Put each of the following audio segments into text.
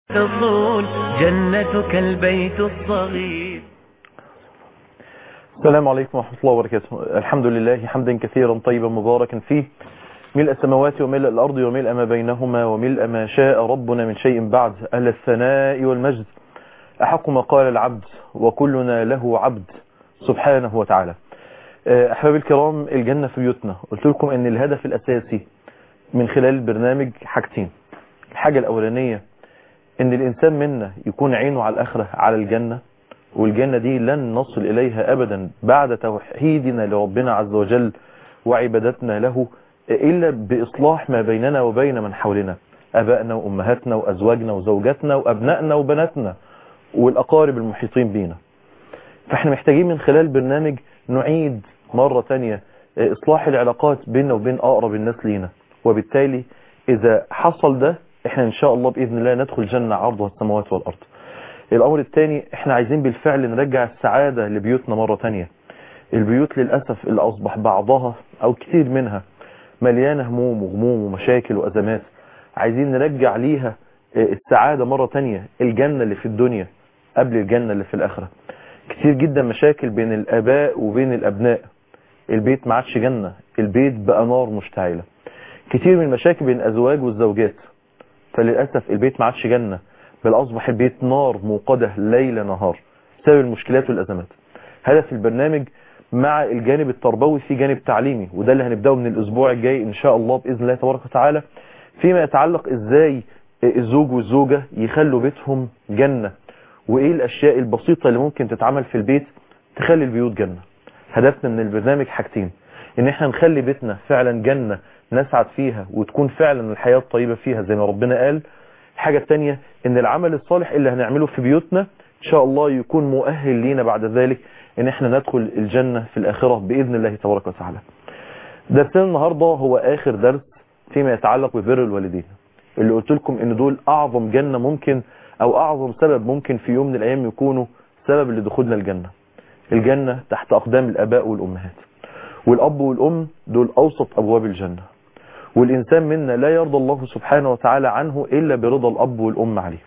تصون جنتك البيت الصغير السلام عليكم ورحمة الله وبركاته الحمد لله حمدا كثيرا طيبا مباركا فيه ملء السماوات وملء الأرض وملء ما بينهما وملء ما شاء ربنا من شيء بعد أهل الثناء والمجد أحق ما قال العبد وكلنا له عبد سبحانه وتعالى أحباب الكرام الجنة في بيوتنا قلت لكم أن الهدف الأساسي من خلال البرنامج حاجتين الحاجة الأولانية أن الإنسان منا يكون عينه على الآخرة على الجنة والجنة دي لن نصل إليها أبدا بعد توحيدنا لربنا عز وجل وعبادتنا له إلا بإصلاح ما بيننا وبين من حولنا أبائنا وأمهاتنا وأزواجنا وزوجاتنا وأبنائنا وبناتنا والأقارب المحيطين بينا فاحنا محتاجين من خلال البرنامج نعيد مرة تانية إصلاح العلاقات بيننا وبين أقرب الناس لينا وبالتالي إذا حصل ده احنا إن شاء الله بإذن الله ندخل جنة عرضها السماوات والأرض الأمر الثاني احنا عايزين بالفعل نرجع السعادة لبيوتنا مرة تانية البيوت للأسف اللي أصبح بعضها أو كتير منها مليانة هموم وغموم ومشاكل وأزمات عايزين نرجع ليها السعادة مرة تانية الجنة اللي في الدنيا قبل الجنة اللي في الآخرة كتير جدا مشاكل بين الآباء وبين الأبناء البيت ما عادش جنة البيت بقى نار مشتعلة كتير من المشاكل بين الأزواج والزوجات فللأسف البيت ما عادش جنة بل أصبح البيت نار موقدة ليل نهار بسبب المشكلات والأزمات هدف البرنامج مع الجانب التربوي في جانب تعليمي وده اللي هنبدأه من الأسبوع الجاي إن شاء الله بإذن الله تبارك وتعالى فيما يتعلق إزاي الزوج والزوجة يخلوا بيتهم جنة وإيه الأشياء البسيطة اللي ممكن تتعمل في البيت تخلي البيوت جنة هدفنا من البرنامج حاجتين إن احنا نخلي بيتنا فعلا جنة نسعد فيها وتكون فعلا الحياة الطيبة فيها زي ما ربنا قال الحاجة التانية ان العمل الصالح اللي هنعمله في بيوتنا ان شاء الله يكون مؤهل لينا بعد ذلك ان احنا ندخل الجنة في الاخرة باذن الله تبارك وتعالى درسنا النهاردة هو اخر درس فيما يتعلق ببر الوالدين اللي قلت لكم ان دول اعظم جنة ممكن او اعظم سبب ممكن في يوم من الايام يكونوا سبب لدخولنا الجنة الجنة تحت اقدام الاباء والامهات والاب والام دول اوسط ابواب الجنة والإنسان منا لا يرضى الله سبحانه وتعالى عنه إلا برضا الأب والأم عليه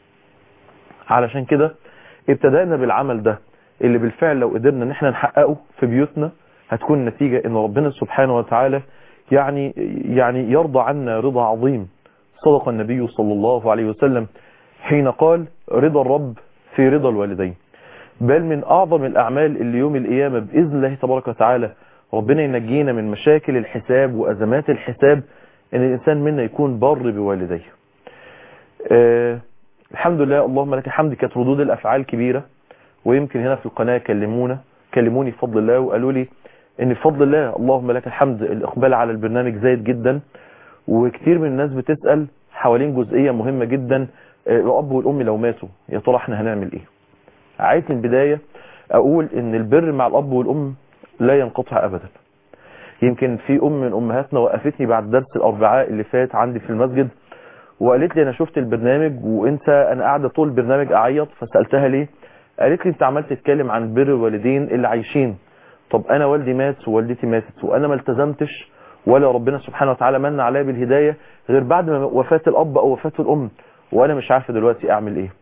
علشان كده ابتدأنا بالعمل ده اللي بالفعل لو قدرنا ان احنا نحققه في بيوتنا هتكون النتيجة ان ربنا سبحانه وتعالى يعني يعني يرضى عنا رضا عظيم صدق النبي صلى الله عليه وسلم حين قال رضا الرب في رضا الوالدين بل من أعظم الأعمال اللي يوم القيامة بإذن الله تبارك وتعالى ربنا ينجينا من مشاكل الحساب وأزمات الحساب ان الانسان منا يكون بر بوالديه أه الحمد لله اللهم لك الحمد كانت ردود الافعال كبيرة ويمكن هنا في القناة كلمونا كلموني بفضل الله وقالوا لي ان بفضل الله اللهم لك الحمد الاقبال على البرنامج زايد جدا وكتير من الناس بتسأل حوالين جزئية مهمة جدا الاب والام لو ماتوا يا ترى احنا هنعمل ايه عايز من البداية اقول ان البر مع الاب والام لا ينقطع ابدا يمكن في ام من امهاتنا وقفتني بعد درس الاربعاء اللي فات عندي في المسجد وقالت لي انا شفت البرنامج وانت انا قاعده طول البرنامج اعيط فسالتها ليه قالت لي انت عمال تتكلم عن بر الوالدين اللي عايشين طب انا والدي مات ووالدتي ماتت وانا ما التزمتش ولا ربنا سبحانه وتعالى من عليا بالهدايه غير بعد ما وفاه الاب او وفاه الام وانا مش عارفه دلوقتي اعمل ايه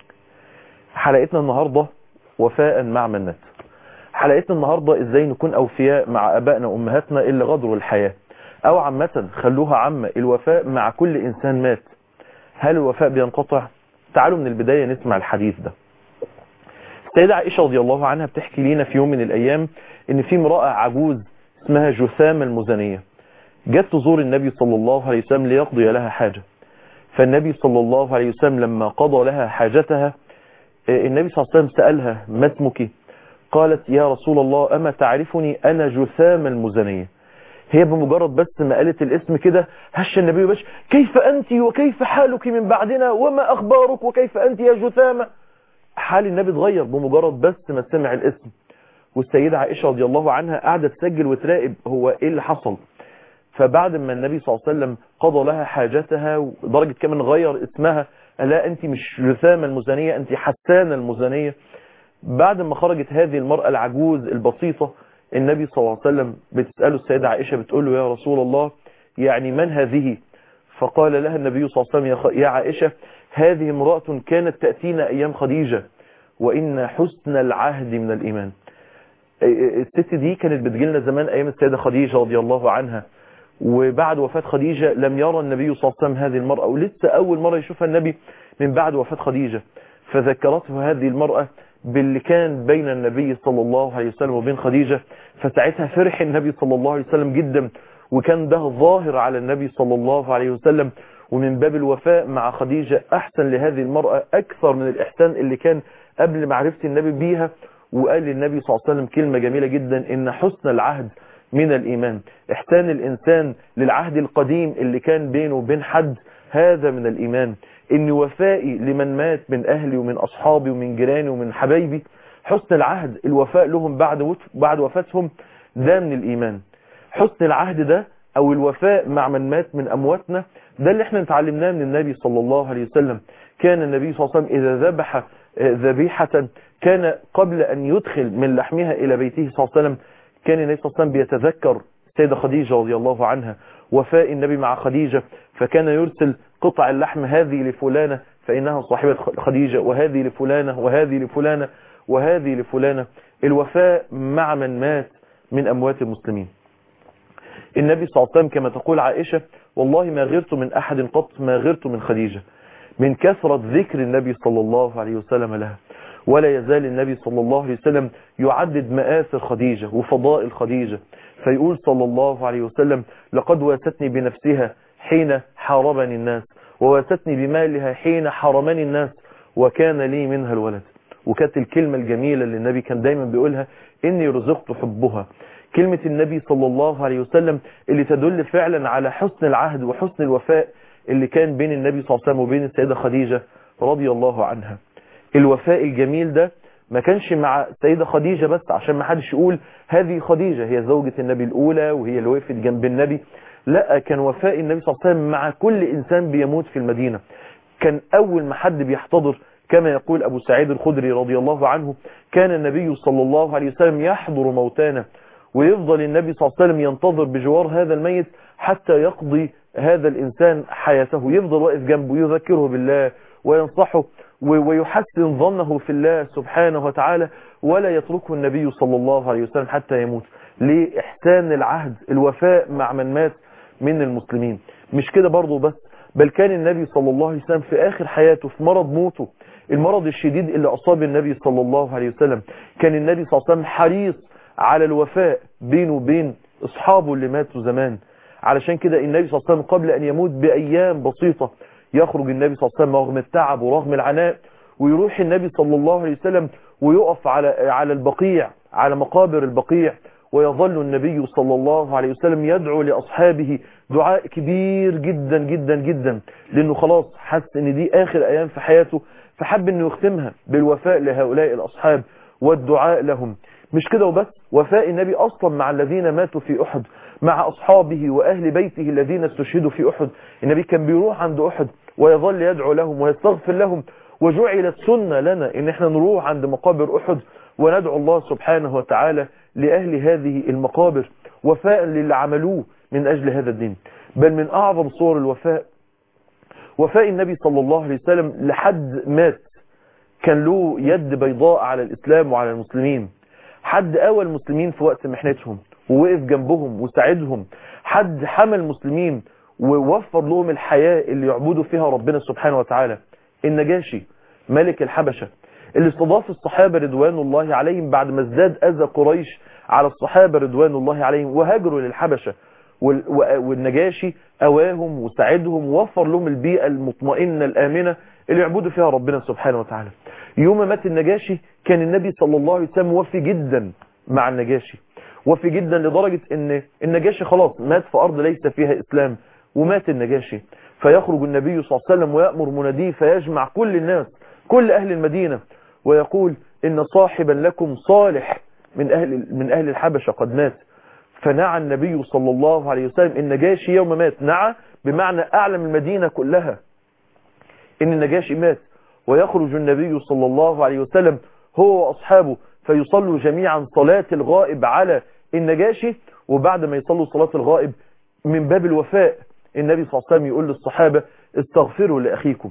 حلقتنا النهارده وفاء مع من مات حلقتنا النهاردة ازاي نكون اوفياء مع ابائنا وامهاتنا اللي غدروا الحياة او عامة خلوها عامة الوفاء مع كل انسان مات هل الوفاء بينقطع تعالوا من البداية نسمع الحديث ده السيدة عائشة رضي الله عنها بتحكي لنا في يوم من الايام ان في امرأة عجوز اسمها جثام المزنية جت تزور النبي صلى الله عليه وسلم ليقضي لها حاجة فالنبي صلى الله عليه وسلم لما قضى لها حاجتها النبي صلى الله عليه وسلم سألها ما اسمك قالت يا رسول الله أما تعرفني أنا جثام المزنية هي بمجرد بس ما قالت الاسم كده هش النبي باش كيف أنت وكيف حالك من بعدنا وما أخبارك وكيف أنت يا جثامة حال النبي اتغير بمجرد بس ما سمع الاسم والسيدة عائشة رضي الله عنها قاعدة تسجل وتراقب هو ايه اللي حصل فبعد ما النبي صلى الله عليه وسلم قضى لها حاجتها ودرجة كمان غير اسمها لا انت مش جثامة المزنية انت حسانة المزنية بعد ما خرجت هذه المرأة العجوز البسيطة النبي صلى الله عليه وسلم بتسأله السيدة عائشة بتقول له يا رسول الله يعني من هذه فقال لها النبي صلى الله عليه وسلم يا عائشة هذه امرأة كانت تأتينا أيام خديجة وإن حسن العهد من الإيمان الست دي كانت بتجيلنا زمان أيام السيدة خديجة رضي الله عنها وبعد وفاة خديجة لم يرى النبي صلى الله عليه وسلم هذه المرأة ولسه أول مرة يشوفها النبي من بعد وفاة خديجة فذكرته هذه المرأة باللي كان بين النبي صلى الله عليه وسلم وبين خديجة فساعتها فرح النبي صلى الله عليه وسلم جدا وكان ده ظاهر على النبي صلى الله عليه وسلم ومن باب الوفاء مع خديجة أحسن لهذه المرأة أكثر من الإحسان اللي كان قبل معرفة النبي بيها وقال للنبي صلى الله عليه وسلم كلمة جميلة جدا إن حسن العهد من الإيمان إحسان الإنسان للعهد القديم اللي كان بينه وبين حد هذا من الإيمان إن وفائي لمن مات من أهلي ومن أصحابي ومن جيراني ومن حبايبي حسن العهد الوفاء لهم بعد بعد وفاتهم ده من الإيمان حسن العهد ده أو الوفاء مع من مات من أمواتنا ده اللي احنا اتعلمناه من النبي صلى الله عليه وسلم كان النبي صلى الله عليه وسلم إذا ذبح ذبيحة كان قبل أن يدخل من لحمها إلى بيته صلى الله عليه وسلم كان النبي صلى الله عليه وسلم بيتذكر سيدة خديجة رضي الله عنها وفاء النبي مع خديجة فكان يرسل قطع اللحم هذه لفلانة فإنها صاحبة خديجة وهذه لفلانة وهذه لفلانة وهذه لفلانة الوفاء مع من مات من أموات المسلمين النبي صلى الله عليه وسلم كما تقول عائشة والله ما غرت من أحد قط ما غرت من خديجة من كثرة ذكر النبي صلى الله عليه وسلم لها ولا يزال النبي صلى الله عليه وسلم يعدد مآثر خديجة وفضائل خديجة فيقول صلى الله عليه وسلم لقد واستني بنفسها حين حاربني الناس وواستني بمالها حين حرمني الناس وكان لي منها الولد وكانت الكلمة الجميلة اللي النبي كان دايما بيقولها إني رزقت حبها كلمة النبي صلى الله عليه وسلم اللي تدل فعلا على حسن العهد وحسن الوفاء اللي كان بين النبي صلى الله عليه وسلم وبين السيدة خديجة رضي الله عنها الوفاء الجميل ده ما كانش مع السيدة خديجة بس عشان ما حدش يقول هذه خديجة هي زوجة النبي الأولى وهي اللي وقفت جنب النبي لا كان وفاء النبي صلى الله عليه وسلم مع كل إنسان بيموت في المدينة كان أول ما حد بيحتضر كما يقول أبو سعيد الخدري رضي الله عنه كان النبي صلى الله عليه وسلم يحضر موتانا ويفضل النبي صلى الله عليه وسلم ينتظر بجوار هذا الميت حتى يقضي هذا الإنسان حياته يفضل واقف جنبه يذكره بالله وينصحه ويحسن ظنه في الله سبحانه وتعالى ولا يتركه النبي صلى الله عليه وسلم حتى يموت لإحسان العهد الوفاء مع من مات من المسلمين مش كده برضه بس بل كان النبي صلى الله عليه وسلم في آخر حياته في مرض موته المرض الشديد اللي أصاب النبي صلى الله عليه وسلم كان النبي صلى الله عليه وسلم حريص على الوفاء بينه وبين أصحابه اللي ماتوا زمان علشان كده النبي صلى الله عليه وسلم قبل أن يموت بأيام بسيطة يخرج النبي صلى الله عليه وسلم رغم التعب ورغم العناء ويروح النبي صلى الله عليه وسلم ويقف على على البقيع على مقابر البقيع ويظل النبي صلى الله عليه وسلم يدعو لأصحابه دعاء كبير جدا جدا جدا لأنه خلاص حس ان دي آخر أيام في حياته فحب انه يختمها بالوفاء لهؤلاء الأصحاب والدعاء لهم مش كده وبس وفاء النبي أصلا مع الذين ماتوا في أحد مع أصحابه وأهل بيته الذين استشهدوا في أحد النبي كان بيروح عند أحد ويظل يدعو لهم ويستغفر لهم وجعلت سنة لنا ان احنا نروح عند مقابر أحد وندعو الله سبحانه وتعالى لأهل هذه المقابر وفاء للي عملوه من أجل هذا الدين بل من أعظم صور الوفاء وفاء النبي صلى الله عليه وسلم لحد مات كان له يد بيضاء على الإسلام وعلى المسلمين حد قوى المسلمين في وقت محنتهم ووقف جنبهم وساعدهم حد حمى المسلمين ووفر لهم الحياة اللي يعبدوا فيها ربنا سبحانه وتعالى النجاشي ملك الحبشة اللي استضاف الصحابة رضوان الله عليهم بعد ما ازداد أذى قريش على الصحابة رضوان الله عليهم وهاجروا للحبشة والنجاشي أواهم وساعدهم ووفر لهم البيئة المطمئنة الآمنة اللي يعبدوا فيها ربنا سبحانه وتعالى يوم مات النجاشي كان النبي صلى الله عليه وسلم وفي جدا مع النجاشي وفي جدا لدرجة ان النجاشي خلاص مات في أرض ليس فيها إسلام ومات النجاشي فيخرج النبي صلى الله عليه وسلم ويأمر مناديه فيجمع كل الناس كل أهل المدينة ويقول إن صاحبا لكم صالح من أهل, من أهل الحبشة قد مات فنعى النبي صلى الله عليه وسلم النجاشي يوم مات نعى بمعنى أعلم المدينة كلها إن النجاشي مات ويخرج النبي صلى الله عليه وسلم هو وأصحابه فيصلوا جميعا صلاة الغائب على النجاشي وبعد ما يصلوا صلاة الغائب من باب الوفاء النبي صلى الله عليه وسلم يقول للصحابة استغفروا لأخيكم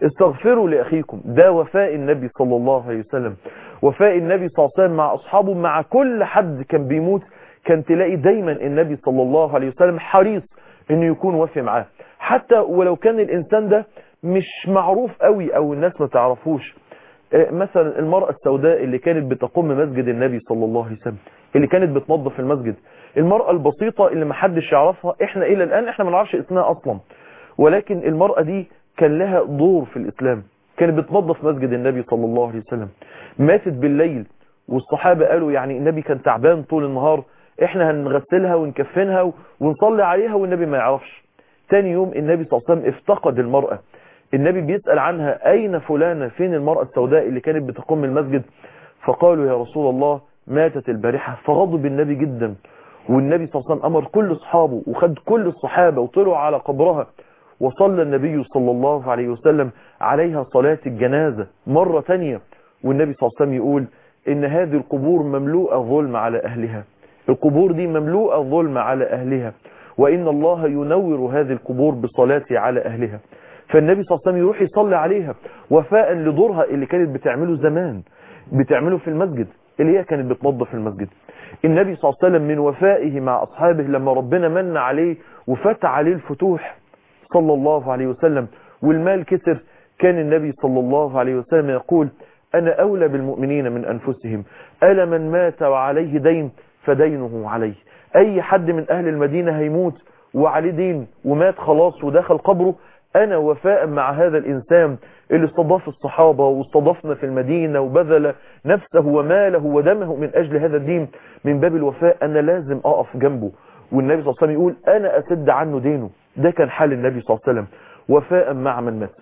استغفروا لأخيكم ده وفاء النبي صلى الله عليه وسلم وفاء النبي صلى الله عليه وسلم مع أصحابه مع كل حد كان بيموت كان تلاقي دايما النبي صلى الله عليه وسلم حريص انه يكون وفي معاه حتى ولو كان الانسان ده مش معروف قوي او الناس ما تعرفوش مثلا المرأة السوداء اللي كانت بتقوم مسجد النبي صلى الله عليه وسلم اللي كانت بتنظف المسجد المرأة البسيطة اللي محدش يعرفها احنا الى الان احنا ما نعرفش اسمها اصلا ولكن المرأة دي كان لها دور في الاسلام كانت بتنظف مسجد النبي صلى الله عليه وسلم ماتت بالليل والصحابة قالوا يعني النبي كان تعبان طول النهار احنا هنغسلها ونكفنها ونصلي عليها والنبي ما يعرفش تاني يوم النبي صلى الله عليه وسلم افتقد المرأة النبي بيسأل عنها اين فلانة فين المرأة السوداء اللي كانت بتقوم المسجد فقالوا يا رسول الله ماتت البارحة فغضب النبي جدا والنبي صلى الله عليه وسلم امر كل اصحابه وخد كل الصحابة وطلعوا على قبرها وصلى النبي صلى الله عليه وسلم عليها صلاة الجنازة مرة تانية والنبي صلى الله عليه وسلم يقول ان هذه القبور مملوءة ظلم على اهلها القبور دي مملوءة ظلم على اهلها وان الله ينور هذه القبور بصلاته على اهلها فالنبي صلى الله عليه وسلم يروح يصلي عليها وفاء لدورها اللي كانت بتعمله زمان بتعمله في المسجد اللي هي كانت بتنظف المسجد النبي صلى الله عليه وسلم من وفائه مع أصحابه لما ربنا من عليه وفتح عليه الفتوح صلى الله عليه وسلم والمال كتر كان النبي صلى الله عليه وسلم يقول أنا أولى بالمؤمنين من أنفسهم ألا من مات وعليه دين فدينه عليه أي حد من أهل المدينة هيموت وعليه دين ومات خلاص ودخل قبره أنا وفاء مع هذا الإنسان اللي استضاف الصحابة واستضافنا في المدينة وبذل نفسه وماله ودمه من أجل هذا الدين من باب الوفاء أنا لازم أقف جنبه والنبي صلى الله عليه وسلم يقول أنا أسد عنه دينه ده كان حال النبي صلى الله عليه وسلم وفاء مع من مات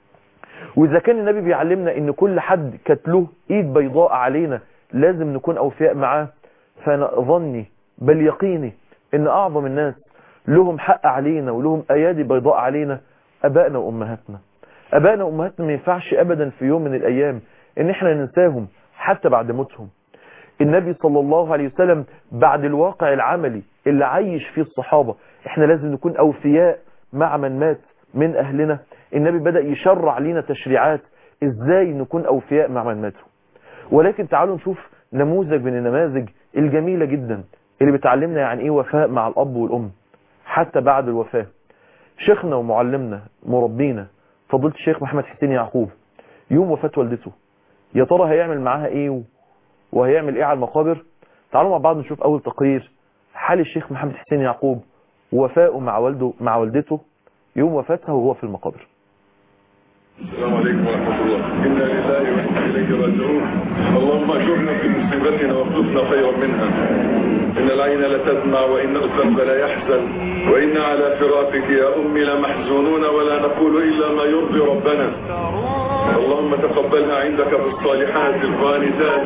وإذا كان النبي بيعلمنا إن كل حد كانت له إيد بيضاء علينا لازم نكون أوفياء معاه فأنا ظني بل يقيني إن أعظم الناس لهم حق علينا ولهم أيادي بيضاء علينا أبائنا وأمهاتنا أبائنا وأمهاتنا ما ينفعش أبدا في يوم من الأيام إن إحنا ننساهم حتى بعد موتهم النبي صلى الله عليه وسلم بعد الواقع العملي اللي عايش فيه الصحابة إحنا لازم نكون أوفياء مع من مات من أهلنا النبي بدأ يشرع لنا تشريعات إزاي نكون أوفياء مع من ماتوا ولكن تعالوا نشوف نموذج من النماذج الجميلة جدا اللي بتعلمنا يعني إيه وفاء مع الأب والأم حتى بعد الوفاة شيخنا ومعلمنا مربينا فضيله الشيخ محمد حسين يعقوب يوم وفاة والدته يا ترى هيعمل معاها ايه وهيعمل ايه على المقابر تعالوا مع بعض نشوف اول تقرير حال الشيخ محمد حسين يعقوب ووفائه مع والده مع والدته يوم وفاتها وهو في المقابر السلام عليكم ورحمة الله إنا لله وإنا إليه راجعون اللهم أجرنا في مصيبتنا واخلفنا خيرا منها إن العين لتدمع وإن القلب لا يحزن وإنا على فراقك يا أمي لمحزونون ولا نقول إلا ما يرضي ربنا اللهم تقبلها عندك في الصالحات القانتات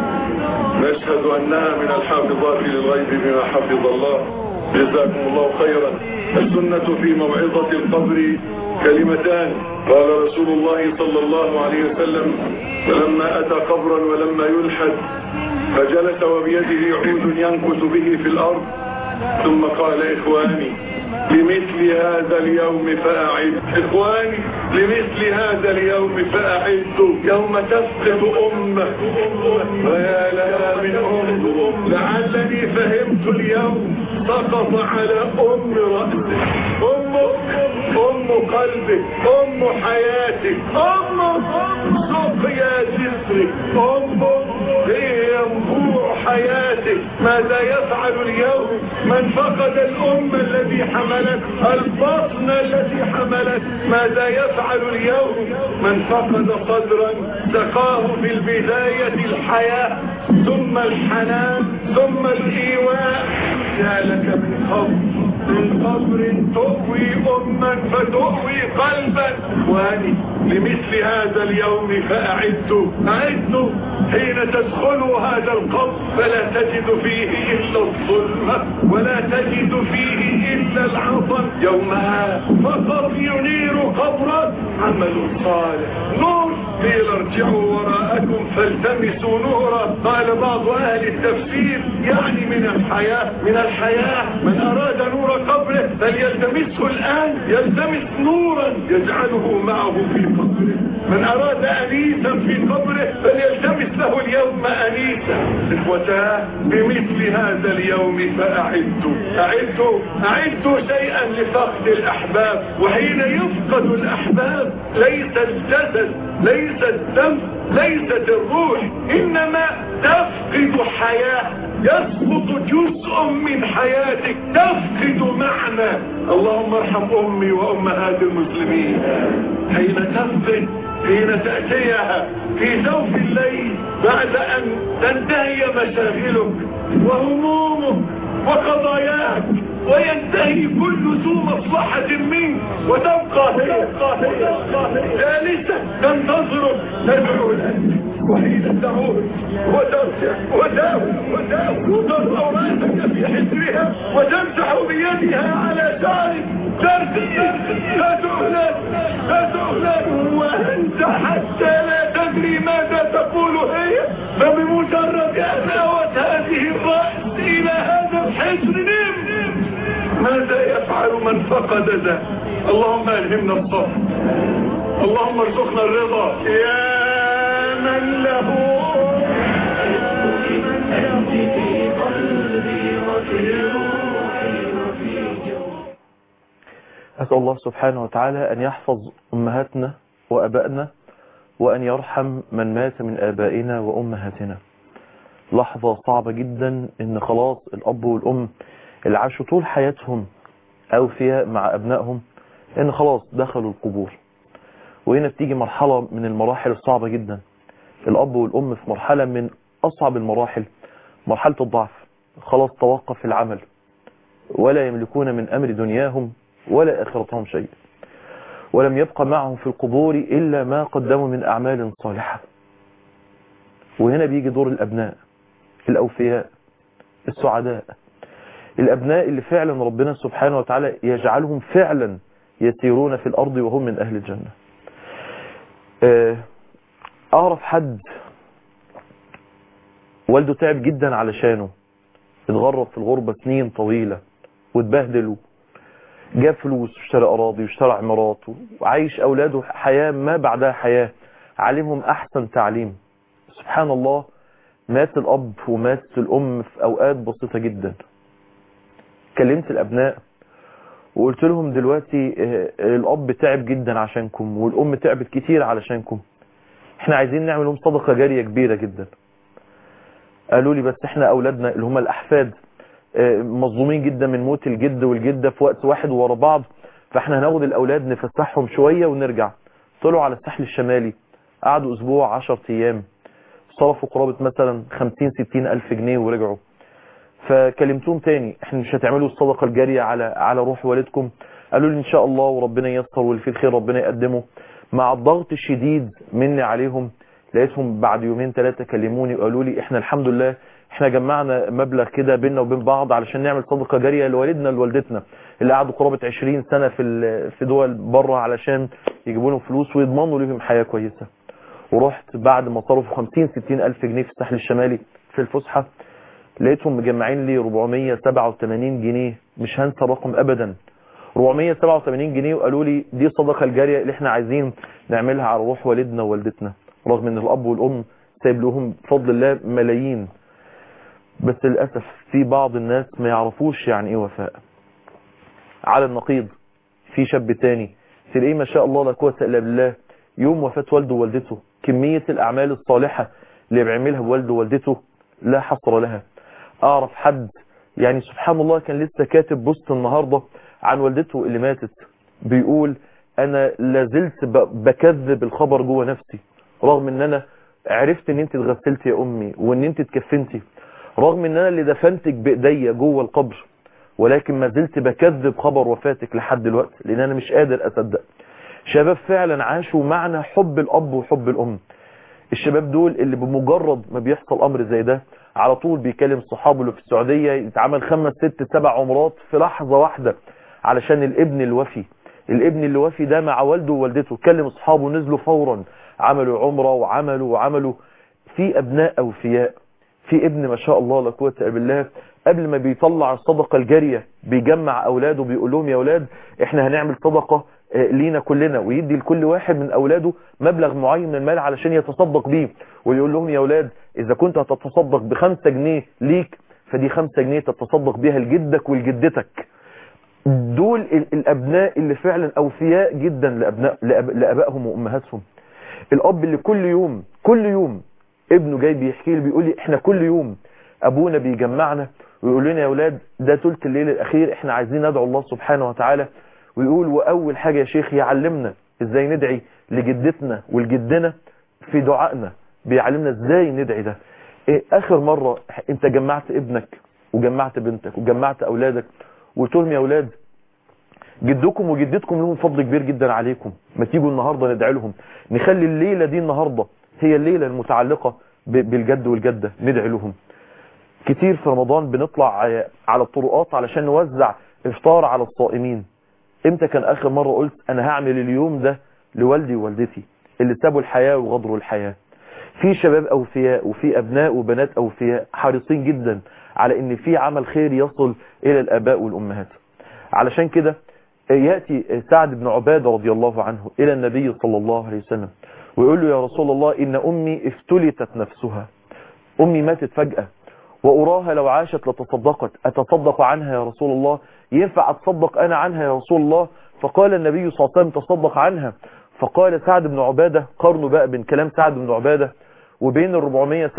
نشهد أنها من الحافظات للغيب بما حفظ الله جزاكم الله خيرا السنة في موعظة القبر كلمتان قال رسول الله صلى الله عليه وسلم فلما أتى قبرا ولما يلحد فجلس وبيده عود ينكت به في الأرض ثم قال إخواني لمثل هذا اليوم فأعد إخواني لمثل هذا اليوم فأعدوا يوم تسقط أمة ويا لها من أم لعلني فهمت اليوم سقط على أم رأسك أمك أم قلبك أم حياتك أم سقيا جسرك أمك هي ينبوع حياتك ماذا يفعل اليوم من فقد الأم الذي حملت البطن التي حملت ماذا يفعل اليوم من فقد صدرا سقاه في البداية الحياة ثم الحنان ثم الإيواء يا لك من قبر من قبر تؤوي أما فتؤوي قلبا واني لمثل هذا اليوم فأعدوا أعدوا حين تدخلوا هذا القبر فلا تجد فيه إلا الظلمة ولا تجد فيه إلا العطر يومها فقط ينير قبرا عمل صالح نور قيل ارجعوا وراءكم فالتمسوا نورا قال بعض اهل التفسير يعني من الحياة من الحياة من اراد نور قبره فليلتمسه الان يلتمس نورا يجعله معه في قبره من اراد انيسا في قبره فليلتمس له اليوم انيسا اخوتاه بمثل هذا اليوم فاعدوا اعدوا اعدوا شيئا لفقد الاحباب وحين يفقد الاحباب ليس الجسد ليس الدم ليست الروح انما تفقد حياة يسقط جزء من حياتك تفقد معنى اللهم ارحم امي وامهات المسلمين حين تفقد حين تأتيها في جوف الليل بعد ان تنتهي مشاغلك وهمومك وقضاياك وينتهي كل ذو مصلحة منك وتبقى هي جالسة تنتظرك تدعو لك وحين تعود وترجع وتاوي وتاوي وتضع راسك في حجرها وتمسح بيدها على شعرك ترتقي تدعو لك تدعو لك وانت حتى لا تدري ماذا تقول هي فبمجرد ان اوت هذه الراس الى هذا الحجر نم ماذا يفعل من فقد ذا اللهم الهمنا الصبر اللهم ارزقنا الرضا يا من له أسأل الله سبحانه وتعالى أن يحفظ أمهاتنا وأبائنا وأن يرحم من مات من آبائنا وأمهاتنا لحظة صعبة جدا إن خلاص الأب والأم اللي عاشوا طول حياتهم أوفياء مع أبنائهم إن خلاص دخلوا القبور وهنا بتيجي مرحلة من المراحل الصعبة جدا الأب والأم في مرحلة من أصعب المراحل مرحلة الضعف خلاص توقف العمل ولا يملكون من أمر دنياهم ولا آخرتهم شيء ولم يبقى معهم في القبور إلا ما قدموا من أعمال صالحة وهنا بيجي دور الأبناء الأوفياء السعداء الأبناء اللي فعلا ربنا سبحانه وتعالى يجعلهم فعلا يسيرون في الأرض وهم من أهل الجنة أعرف حد والده تعب جدا علشانه اتغرب في الغربة سنين طويلة واتبهدل جاب فلوس واشترى أراضي واشترى عمارات وعايش أولاده حياة ما بعدها حياة علمهم أحسن تعليم سبحان الله مات الأب ومات الأم في أوقات بسيطة جدا كلمت الأبناء وقلت لهم دلوقتي الأب تعب جدا عشانكم والأم تعبت كتير علشانكم احنا عايزين نعمل لهم صدقة جارية كبيرة جدا قالوا لي بس احنا أولادنا اللي هم الأحفاد مظلومين جدا من موت الجد والجدة في وقت واحد ورا بعض فاحنا هناخد الأولاد نفسحهم شوية ونرجع طلعوا على الساحل الشمالي قعدوا أسبوع 10 أيام صرفوا قرابة مثلا 50 60 ألف جنيه ورجعوا فكلمتهم تاني احنا مش هتعملوا الصدقة الجارية على على روح والدكم قالوا لي ان شاء الله وربنا ييسر واللي فيه الخير ربنا يقدمه مع الضغط الشديد مني عليهم لقيتهم بعد يومين ثلاثة كلموني وقالوا لي احنا الحمد لله احنا جمعنا مبلغ كده بيننا وبين بعض علشان نعمل صدقة جارية لوالدنا لوالدتنا اللي قعدوا قرابة 20 سنة في في دول بره علشان يجيبوا لهم فلوس ويضمنوا لهم حياة كويسة ورحت بعد ما صرفوا 50 60 ألف جنيه في الساحل الشمالي في الفسحة لقيتهم مجمعين لي 487 جنيه مش هنسى الرقم ابدا 487 جنيه وقالوا لي دي الصدقه الجاريه اللي احنا عايزين نعملها على روح والدنا ووالدتنا رغم ان الاب والام سايب لهم بفضل الله ملايين بس للاسف في بعض الناس ما يعرفوش يعني ايه وفاء على النقيض في شاب تاني تلاقيه ما شاء الله لا قوه الا بالله يوم وفاه والده ووالدته كميه الاعمال الصالحه اللي بيعملها بوالده ووالدته لا حصر لها اعرف حد يعني سبحان الله كان لسه كاتب بوست النهاردة عن والدته اللي ماتت بيقول انا لازلت بكذب الخبر جوه نفسي رغم ان انا عرفت ان انت اتغسلتي يا امي وان انت اتكفنتي رغم ان انا اللي دفنتك بايديا جوه القبر ولكن ما زلت بكذب خبر وفاتك لحد دلوقتي لان انا مش قادر اصدق شباب فعلا عاشوا معنى حب الاب وحب الام الشباب دول اللي بمجرد ما بيحصل امر زي ده على طول بيكلم صحابه اللي في السعودية يتعمل خمس ست سبع عمرات في لحظة واحدة علشان الابن الوفي الابن اللي وفي ده مع والده ووالدته كلم اصحابه نزلوا فورا عملوا عمرة وعملوا وعملوا في ابناء اوفياء في ابن ما شاء الله لا قوه الا بالله قبل ما بيطلع الصدقة الجارية بيجمع اولاده بيقول لهم يا اولاد احنا هنعمل صدقة لينا كلنا ويدي لكل واحد من اولاده مبلغ معين من المال علشان يتصدق بيه ويقول لهم يا اولاد اذا كنت هتتصدق بخمسة جنيه ليك فدي خمسة جنيه تتصدق بيها لجدك ولجدتك دول الابناء اللي فعلا اوفياء جدا لابناء لابائهم وامهاتهم الاب اللي كل يوم كل يوم ابنه جاي بيحكي لي بيقول لي احنا كل يوم ابونا بيجمعنا ويقول لنا يا اولاد ده ثلث الليل الاخير احنا عايزين ندعو الله سبحانه وتعالى ويقول واول حاجة يا شيخ يعلمنا ازاي ندعي لجدتنا ولجدنا في دعائنا بيعلمنا ازاي ندعي ده إيه اخر مرة انت جمعت ابنك وجمعت بنتك وجمعت اولادك وقلت لهم يا اولاد جدكم وجدتكم لهم فضل كبير جدا عليكم ما تيجوا النهاردة ندعي لهم نخلي الليلة دي النهاردة هي الليلة المتعلقة بالجد والجدة ندعي لهم كتير في رمضان بنطلع على الطرقات علشان نوزع افطار على الصائمين امتى كان اخر مرة قلت انا هعمل اليوم ده لوالدي ووالدتي اللي سابوا الحياة وغدروا الحياة في شباب اوفياء وفي ابناء وبنات اوفياء حريصين جدا على ان في عمل خير يصل الى الاباء والامهات علشان كده يأتي سعد بن عبادة رضي الله عنه الى النبي صلى الله عليه وسلم ويقول له يا رسول الله ان امي افتلتت نفسها امي ماتت فجأة وأراها لو عاشت لتصدقت أتصدق عنها يا رسول الله ينفع أتصدق أنا عنها يا رسول الله فقال النبي صلى الله عليه وسلم تصدق عنها فقال سعد بن عبادة قرنوا بقى بين كلام سعد بن عبادة وبين ال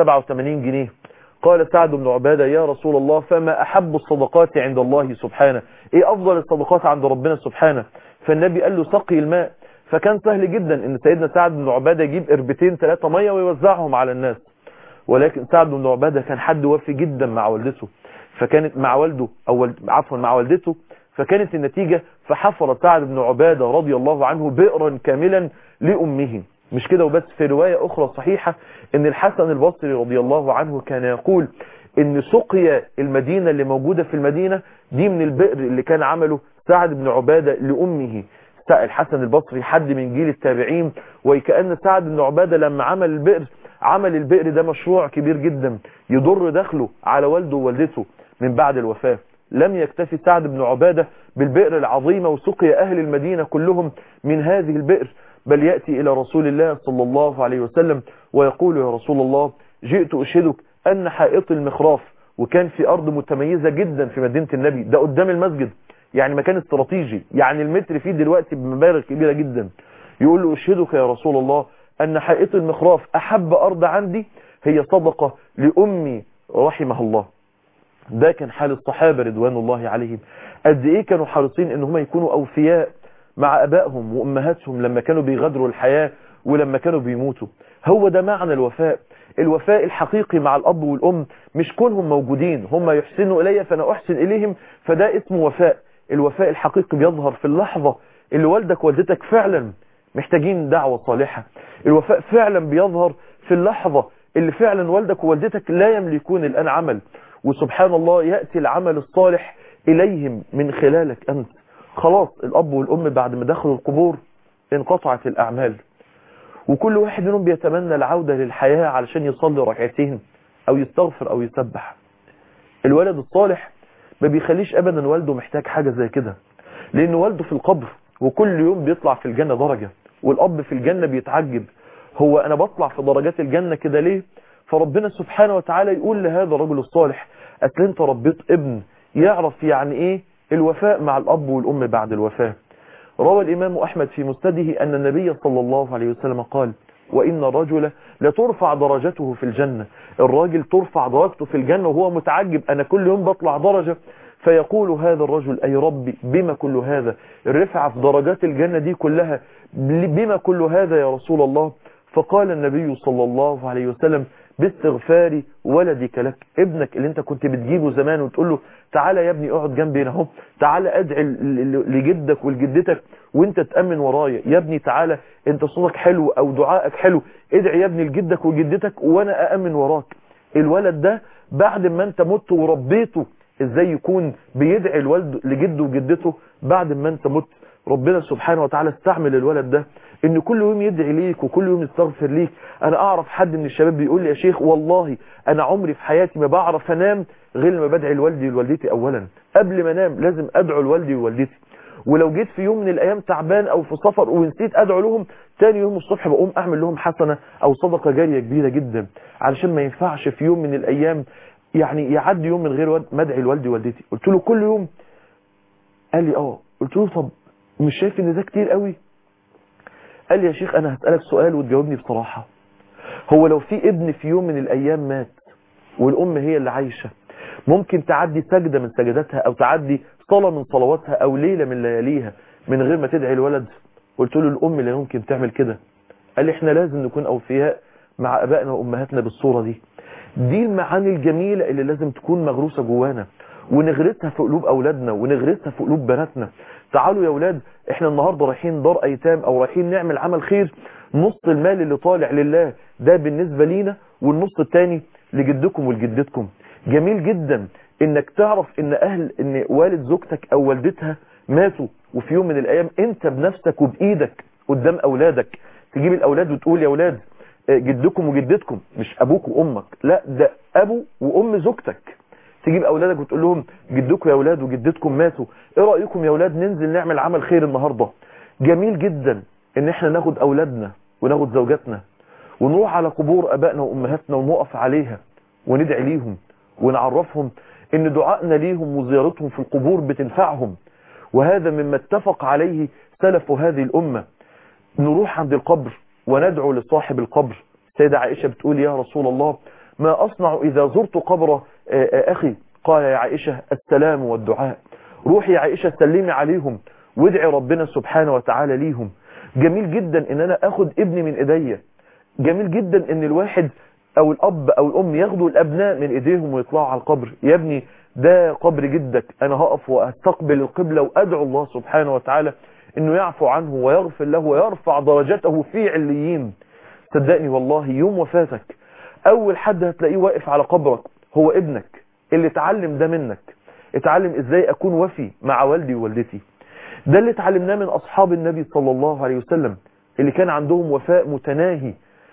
487 جنيه قال سعد بن عبادة يا رسول الله فما أحب الصدقات عند الله سبحانه إيه أفضل الصدقات عند ربنا سبحانه فالنبي قال له سقي الماء فكان سهل جدا ان سيدنا سعد بن عبادة يجيب قربتين ثلاثة مية ويوزعهم على الناس ولكن سعد بن عبادة كان حد وافي جدا مع والدته فكانت مع والده او عفوا مع والدته فكانت النتيجة فحفر سعد بن عبادة رضي الله عنه بئرا كاملا لأمه مش كده وبس في رواية أخرى صحيحة ان الحسن البصري رضي الله عنه كان يقول ان سقيا المدينة اللي موجودة في المدينة دي من البئر اللي كان عمله سعد بن عبادة لأمه الحسن البصري حد من جيل التابعين وكأن سعد بن عبادة لما عمل البئر عمل البئر ده مشروع كبير جدا يضر دخله على والده ووالدته من بعد الوفاة لم يكتفي سعد بن عبادة بالبئر العظيمة وسقي أهل المدينة كلهم من هذه البئر بل يأتي إلى رسول الله صلى الله عليه وسلم ويقول يا رسول الله جئت أشهدك أن حائط المخراف وكان في أرض متميزة جدا في مدينة النبي ده قدام المسجد يعني مكان استراتيجي يعني المتر فيه دلوقتي بمبالغ كبيرة جدا يقول له أشهدك يا رسول الله أن حائط المخراف أحب أرض عندي هي صدقة لأمي رحمها الله ده كان حال الصحابة رضوان الله عليهم قد إيه كانوا حريصين إن هم يكونوا أوفياء مع أبائهم وأمهاتهم لما كانوا بيغادروا الحياة ولما كانوا بيموتوا هو ده معنى الوفاء الوفاء الحقيقي مع الأب والأم مش كونهم موجودين هم يحسنوا إلي فأنا أحسن إليهم فده اسمه وفاء الوفاء الحقيقي بيظهر في اللحظة اللي والدك والدتك فعلا محتاجين دعوة صالحة الوفاء فعلا بيظهر في اللحظة اللي فعلا والدك ووالدتك لا يملكون الآن عمل وسبحان الله يأتي العمل الصالح إليهم من خلالك أنت خلاص الأب والأم بعد ما دخلوا القبور انقطعت الأعمال وكل واحد منهم بيتمنى العودة للحياة علشان يصلي ركعتين أو يستغفر أو يسبح الولد الصالح ما بيخليش أبدا والده محتاج حاجة زي كده لأن والده في القبر وكل يوم بيطلع في الجنة درجة والأب في الجنة بيتعجب هو أنا بطلع في درجات الجنة كده ليه فربنا سبحانه وتعالى يقول لهذا الرجل الصالح أصل أنت ربيت ابن يعرف يعني إيه الوفاء مع الأب والأم بعد الوفاة روى الإمام أحمد في مسنده أن النبي صلى الله عليه وسلم قال وإن الرجل لترفع درجته في الجنة الراجل ترفع درجته في الجنة وهو متعجب أنا كل يوم بطلع درجة فيقول هذا الرجل أي ربي بما كل هذا الرفعة في درجات الجنة دي كلها بما كل هذا يا رسول الله فقال النبي صلى الله عليه وسلم باستغفار ولدك لك ابنك اللي انت كنت بتجيبه زمان وتقول له تعالى يا ابني اقعد جنبي هنا اهو تعالى ادعي لجدك ولجدتك وانت تأمن ورايا يا ابني تعالى انت صوتك حلو او دعائك حلو ادعي يا ابني لجدك وجدتك وانا أأمن وراك الولد ده بعد ما انت مت وربيته ازاي يكون بيدعي الوالد لجده وجدته بعد ما انت مت ربنا سبحانه وتعالى استعمل الولد ده ان كل يوم يدعي ليك وكل يوم يستغفر ليك انا اعرف حد من الشباب بيقول لي يا شيخ والله انا عمري في حياتي ما بعرف انام غير لما بدعي لوالدي ووالدتي اولا قبل ما انام لازم ادعو لوالدي ووالدتي ولو جيت في يوم من الايام تعبان او في سفر ونسيت ادعو لهم تاني يوم الصبح بقوم اعمل لهم حسنة او صدقة جارية كبيرة جدا علشان ما ينفعش في يوم من الايام يعني يعدي يوم من غير ما ادعي لوالدي ووالدتي قلت له كل يوم قال لي اه قلت له طب مش شايف ان ده كتير قوي قال لي يا شيخ انا هسألك سؤال وتجاوبني بصراحة هو لو في ابن في يوم من الايام مات والام هي اللي عايشة ممكن تعدي سجدة من سجداتها او تعدي صلاة من صلواتها او ليلة من لياليها من غير ما تدعي الولد قلت له الام لا يمكن تعمل كده قال لي احنا لازم نكون اوفياء مع ابائنا وامهاتنا بالصورة دي دي المعاني الجميلة اللي لازم تكون مغروسة جوانا ونغرسها في قلوب اولادنا ونغرسها في قلوب بناتنا تعالوا يا اولاد احنا النهاردة رايحين دار ايتام او رايحين نعمل عمل خير نص المال اللي طالع لله ده بالنسبة لينا والنص التاني لجدكم ولجدتكم جميل جدا انك تعرف ان اهل ان والد زوجتك او والدتها ماتوا وفي يوم من الايام انت بنفسك وبايدك قدام اولادك تجيب الاولاد وتقول يا اولاد جدكم وجدتكم مش ابوك وامك لا ده ابو وام زوجتك تجيب اولادك وتقول لهم جدكم يا اولاد وجدتكم ماتوا ايه رايكم يا اولاد ننزل نعمل عمل خير النهارده جميل جدا ان احنا ناخد اولادنا وناخد زوجاتنا ونروح على قبور ابائنا وامهاتنا ونقف عليها وندعي ليهم ونعرفهم ان دعائنا ليهم وزيارتهم في القبور بتنفعهم وهذا مما اتفق عليه سلف هذه الامه نروح عند القبر وندعو لصاحب القبر سيدة عائشة بتقول يا رسول الله ما أصنع إذا زرت قبر أخي قال يا عائشة السلام والدعاء روحي يا عائشة سلمي عليهم وادعي ربنا سبحانه وتعالى ليهم جميل جدا ان انا اخد ابني من ايديا جميل جدا ان الواحد او الاب او الام ياخدوا الابناء من ايديهم ويطلعوا على القبر يا ابني ده قبر جدك انا هقف واستقبل القبلة وادعو الله سبحانه وتعالى انه يعفو عنه ويغفر له ويرفع درجته في عليين صدقني والله يوم وفاتك اول حد هتلاقيه واقف على قبرك هو ابنك اللي اتعلم ده منك اتعلم ازاي اكون وفي مع والدي ووالدتي ده اللي اتعلمناه من اصحاب النبي صلى الله عليه وسلم اللي كان عندهم وفاء متناهي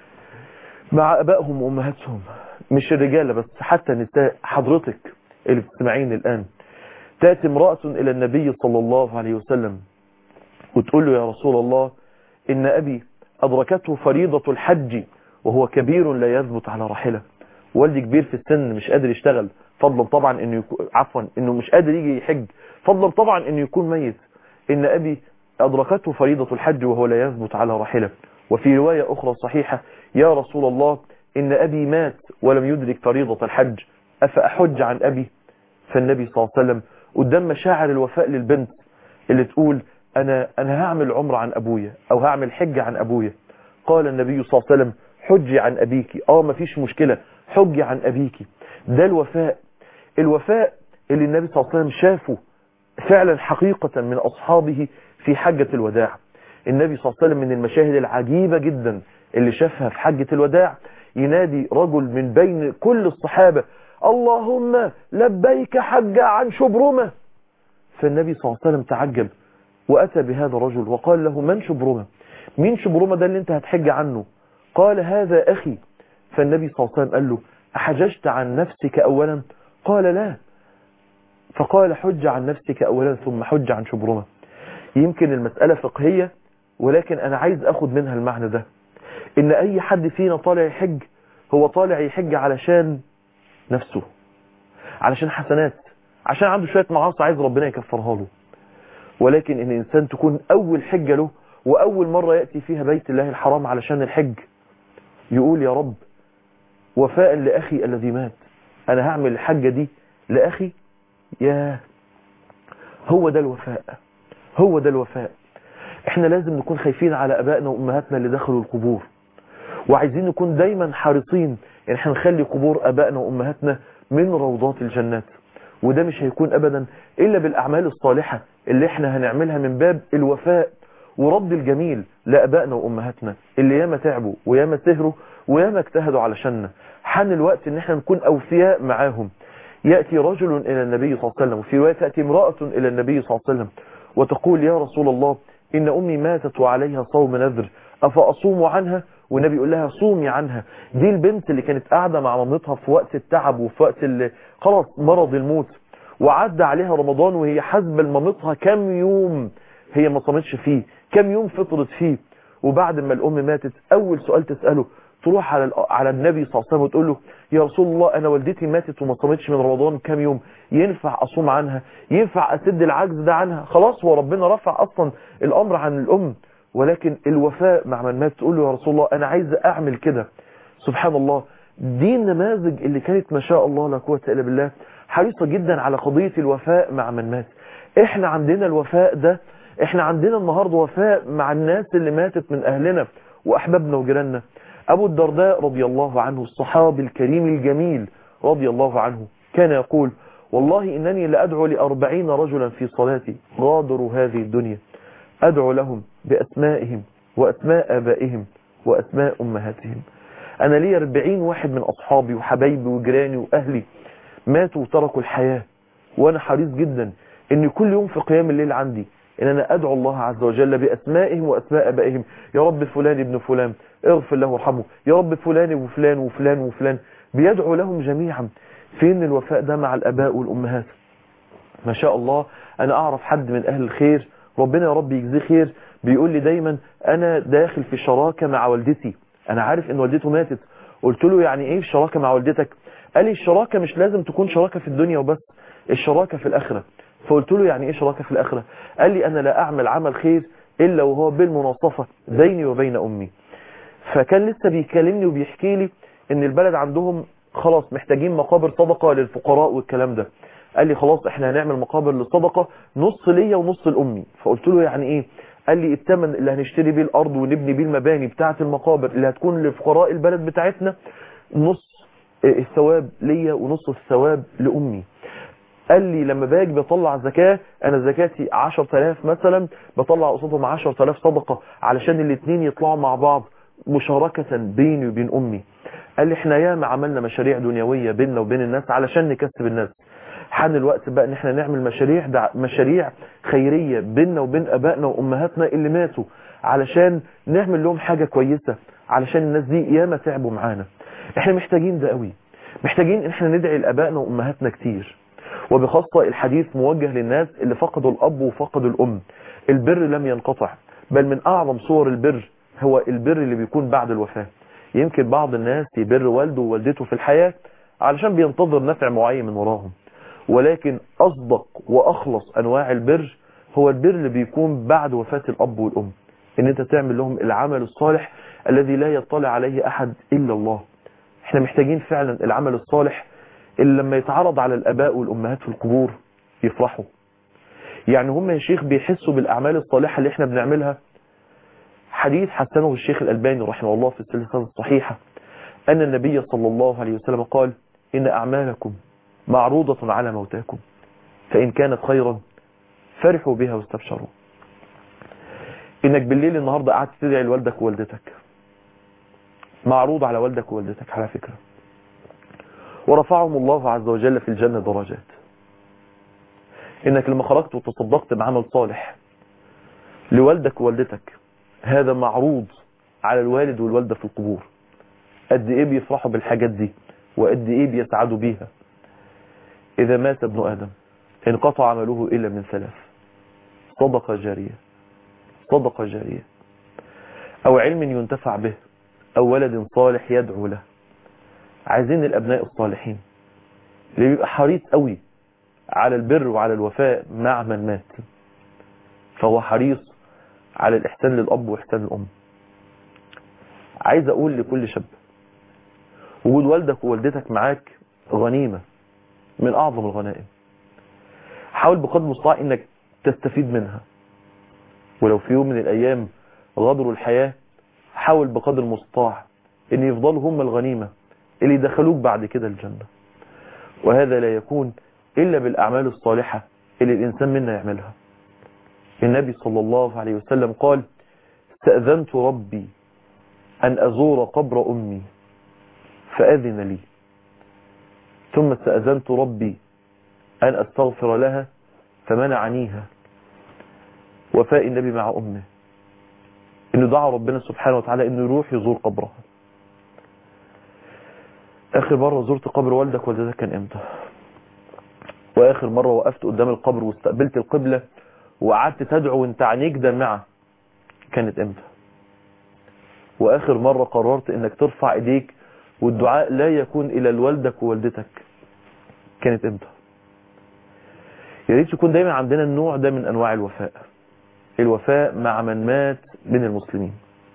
مع ابائهم وامهاتهم مش الرجالة بس حتى نساء حضرتك اللي بتسمعين الان تأتي امرأة الى النبي صلى الله عليه وسلم وتقول له يا رسول الله إن أبي أدركته فريضة الحج وهو كبير لا يثبت على راحلة والدي كبير في السن مش قادر يشتغل فضلا طبعا انه يكون عفوا انه مش قادر يجي يحج فضلا طبعا انه يكون ميت ان ابي ادركته فريضة الحج وهو لا يثبت على راحلة وفي رواية اخرى صحيحة يا رسول الله ان ابي مات ولم يدرك فريضة الحج افاحج عن ابي فالنبي صلى الله عليه وسلم قدام مشاعر الوفاء للبنت اللي تقول انا انا هعمل عمره عن ابويا او هعمل حج عن ابويا قال النبي صلى الله عليه وسلم حجي عن ابيك اه مفيش مشكلة حجي عن ابيك ده الوفاء الوفاء اللي النبي صلى الله عليه وسلم شافه فعلا حقيقة من اصحابه في حجة الوداع النبي صلى الله عليه وسلم من المشاهد العجيبة جدا اللي شافها في حجة الوداع ينادي رجل من بين كل الصحابة اللهم لبيك حج عن شبرمة فالنبي صلى الله عليه وسلم تعجب وأتى بهذا الرجل وقال له من شبرمة مين شبرمة ده اللي انت هتحج عنه قال هذا أخي فالنبي صلى الله عليه وسلم قال له أحججت عن نفسك أولا قال لا فقال حج عن نفسك أولا ثم حج عن شبرمة يمكن المسألة فقهية ولكن أنا عايز أخد منها المعنى ده إن أي حد فينا طالع يحج هو طالع يحج علشان نفسه علشان حسنات عشان عنده شوية معاصي عايز ربنا يكفرها له ولكن ان الانسان تكون اول حجة له واول مرة يأتي فيها بيت الله الحرام علشان الحج يقول يا رب وفاء لاخي الذي مات انا هعمل الحجة دي لاخي يا هو ده الوفاء هو ده الوفاء احنا لازم نكون خايفين على ابائنا وامهاتنا اللي دخلوا القبور وعايزين نكون دايما حريصين ان احنا نخلي قبور ابائنا وامهاتنا من روضات الجنات وده مش هيكون ابدا الا بالاعمال الصالحة اللي احنا هنعملها من باب الوفاء ورد الجميل لابائنا وامهاتنا اللي ياما تعبوا وياما سهروا وياما اجتهدوا علشاننا حان الوقت ان احنا نكون اوفياء معاهم يأتي رجل الى النبي صلى الله عليه وسلم وفي رواية تأتي امرأة الى النبي صلى الله عليه وسلم وتقول يا رسول الله إن أمي ماتت وعليها صوم نذر أفأصوم عنها والنبي يقول لها صومي عنها دي البنت اللي كانت قاعدة مع مامتها في وقت التعب وفي وقت اللي خلاص مرض الموت وعدى عليها رمضان وهي حاسبه لمامتها كم يوم هي ما صامتش فيه كم يوم فطرت فيه وبعد ما الأم ماتت أول سؤال تسأله تروح على على النبي صلى الله عليه وسلم وتقول له يا رسول الله أنا والدتي ماتت وما صامتش من رمضان كم يوم ينفع أصوم عنها ينفع أسد العجز ده عنها خلاص هو ربنا رفع أصلا الأمر عن الأم ولكن الوفاء مع من مات تقول له يا رسول الله أنا عايز أعمل كده سبحان الله دي النماذج اللي كانت ما شاء الله لا قوه الا بالله حريصة جدا على قضية الوفاء مع من مات احنا عندنا الوفاء ده احنا عندنا النهاردة وفاء مع الناس اللي ماتت من اهلنا واحبابنا وجيراننا ابو الدرداء رضي الله عنه الصحابي الكريم الجميل رضي الله عنه كان يقول والله انني لادعو لاربعين رجلا في صلاتي غادروا هذه الدنيا ادعو لهم باسمائهم واسماء ابائهم واسماء امهاتهم انا لي 40 واحد من اصحابي وحبايبي وجيراني واهلي ماتوا وتركوا الحياة وانا حريص جدا ان كل يوم في قيام الليل عندي ان انا ادعو الله عز وجل باسمائهم واسماء ابائهم يا رب فلان ابن فلان اغفر له وارحمه يا رب فلان وفلان وفلان وفلان بيدعو لهم جميعا فين الوفاء ده مع الاباء والامهات ما شاء الله انا اعرف حد من اهل الخير ربنا يا رب يجزيه خير بيقول لي دايما انا داخل في شراكة مع والدتي انا عارف ان والدته ماتت قلت له يعني ايه الشراكة مع والدتك قال لي الشراكة مش لازم تكون شراكة في الدنيا وبس الشراكة في الآخرة فقلت له يعني ايه شراكة في الآخرة قال لي أنا لا أعمل عمل خير إلا وهو بالمناصفة بيني وبين أمي فكان لسه بيكلمني وبيحكي لي ان البلد عندهم خلاص محتاجين مقابر صدقة للفقراء والكلام ده قال لي خلاص احنا هنعمل مقابر للصدقة نص ليا ونص لأمي فقلت له يعني ايه قال لي الثمن اللي هنشتري بيه الأرض ونبني بيه المباني بتاعة المقابر اللي هتكون لفقراء البلد بتاعتنا نص الثواب ليا ونص الثواب لأمي قال لي لما باجي بطلع زكاة انا زكاتي 10000 مثلا بطلع قصادهم 10000 صدقة علشان الاثنين يطلعوا مع بعض مشاركة بيني وبين امي قال لي احنا ياما عملنا مشاريع دنيوية بيننا وبين الناس علشان نكسب الناس حان الوقت بقى ان احنا نعمل مشاريع دع... مشاريع خيرية بيننا وبين ابائنا وامهاتنا اللي ماتوا علشان نعمل لهم حاجة كويسة علشان الناس دي ياما تعبوا معانا احنا محتاجين ده قوي محتاجين ان احنا ندعي لابائنا وامهاتنا كتير وبخاصة الحديث موجه للناس اللي فقدوا الاب وفقدوا الام البر لم ينقطع بل من اعظم صور البر هو البر اللي بيكون بعد الوفاة يمكن بعض الناس يبر والده ووالدته في الحياة علشان بينتظر نفع معين من وراهم ولكن اصدق واخلص انواع البر هو البر اللي بيكون بعد وفاة الاب والام ان انت تعمل لهم العمل الصالح الذي لا يطلع عليه احد الا الله احنا محتاجين فعلا العمل الصالح اللي لما يتعرض على الاباء والامهات في القبور يفرحوا يعني هم يا شيخ بيحسوا بالاعمال الصالحة اللي احنا بنعملها حديث حسنه الشيخ الألباني رحمه الله في السلسلة الصحيحة أن النبي صلى الله عليه وسلم قال إن أعمالكم معروضة على موتاكم فإن كانت خيرا فرحوا بها واستبشروا إنك بالليل النهاردة قعدت تدعي لوالدك ووالدتك معروض على والدك ووالدتك على فكرة ورفعهم الله عز وجل في الجنة درجات إنك لما خرجت وتصدقت بعمل صالح لوالدك ووالدتك هذا معروض على الوالد والوالدة في القبور قد ايه بيفرحوا بالحاجات دي وقد ايه بيسعدوا بيها اذا مات ابن ادم انقطع عمله الا من ثلاث صدقة جارية صدقة جارية او علم ينتفع به او ولد صالح يدعو له عايزين الابناء الصالحين اللي بيبقى حريص قوي على البر وعلى الوفاء مع من مات فهو حريص على الإحسان للأب وإحسان الأم عايز أقول لكل شاب وجود والدك ووالدتك معاك غنيمة من أعظم الغنائم حاول بقدر المستطاع إنك تستفيد منها ولو في يوم من الأيام غادروا الحياة حاول بقدر المستطاع إن يفضلوا هم الغنيمة اللي يدخلوك بعد كده الجنة وهذا لا يكون إلا بالأعمال الصالحة اللي الإنسان منا يعملها النبي صلى الله عليه وسلم قال استأذنت ربي أن أزور قبر أمي فأذن لي ثم استأذنت ربي أن أستغفر لها فمنعنيها وفاء النبي مع أمه انه دعا ربنا سبحانه وتعالى انه يروح يزور قبرها اخر مرة زرت قبر والدك والدتك كان امتى واخر مرة وقفت قدام القبر واستقبلت القبلة وقعدت تدعو وانت عينيك دمعة كانت امتى واخر مرة قررت انك ترفع ايديك والدعاء لا يكون الى والدك ووالدتك كانت امتى يا ريت يكون دايما عندنا النوع ده من انواع الوفاء الوفاء مع من مات من المسلمين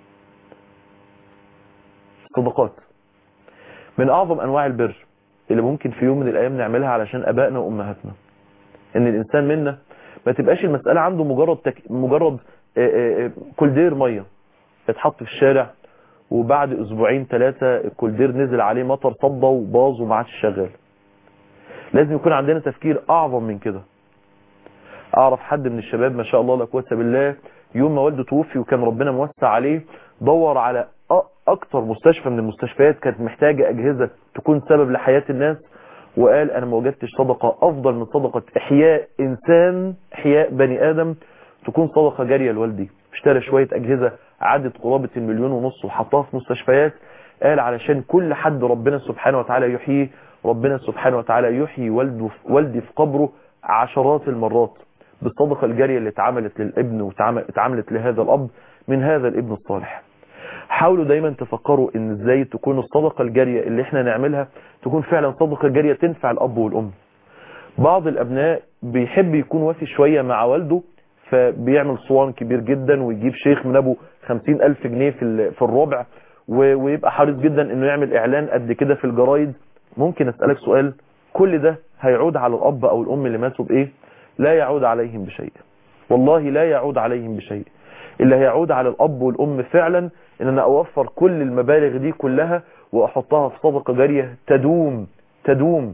صدقات من اعظم انواع البر اللي ممكن في يوم من الايام نعملها علشان ابائنا وامهاتنا ان الانسان منا ما تبقاش المسألة عنده مجرد تك... مجرد كولدير مية اتحط في الشارع وبعد اسبوعين ثلاثة الكولدير نزل عليه مطر صدى وباظ وما عادش شغال لازم يكون عندنا تفكير اعظم من كده اعرف حد من الشباب ما شاء الله لا قوه بالله يوم ما والده توفي وكان ربنا موسع عليه دور على اكتر مستشفى من المستشفيات كانت محتاجة اجهزة تكون سبب لحياة الناس وقال انا ما وجدتش صدقة افضل من صدقة احياء انسان احياء بني ادم تكون صدقة جارية لوالدي اشترى شوية اجهزة عدت قرابة المليون ونص وحطها في مستشفيات قال علشان كل حد ربنا سبحانه وتعالى يحييه ربنا سبحانه وتعالى يحيي والده والدي في قبره عشرات المرات بالصدقة الجارية اللي اتعملت للابن واتعملت لهذا الاب من هذا الابن الصالح حاولوا دايما تفكروا ان ازاي تكون الصدقة الجارية اللي احنا نعملها تكون فعلا صدقة جارية تنفع الاب والام بعض الابناء بيحب يكون وافي شوية مع والده فبيعمل صوان كبير جدا ويجيب شيخ من ابو خمسين الف جنيه في في الربع ويبقى حريص جدا انه يعمل اعلان قد كده في الجرايد ممكن اسألك سؤال كل ده هيعود على الاب او الام اللي ماتوا بايه لا يعود عليهم بشيء والله لا يعود عليهم بشيء اللي هيعود على الاب والام فعلا ان انا اوفر كل المبالغ دي كلها واحطها في صدقة جارية تدوم تدوم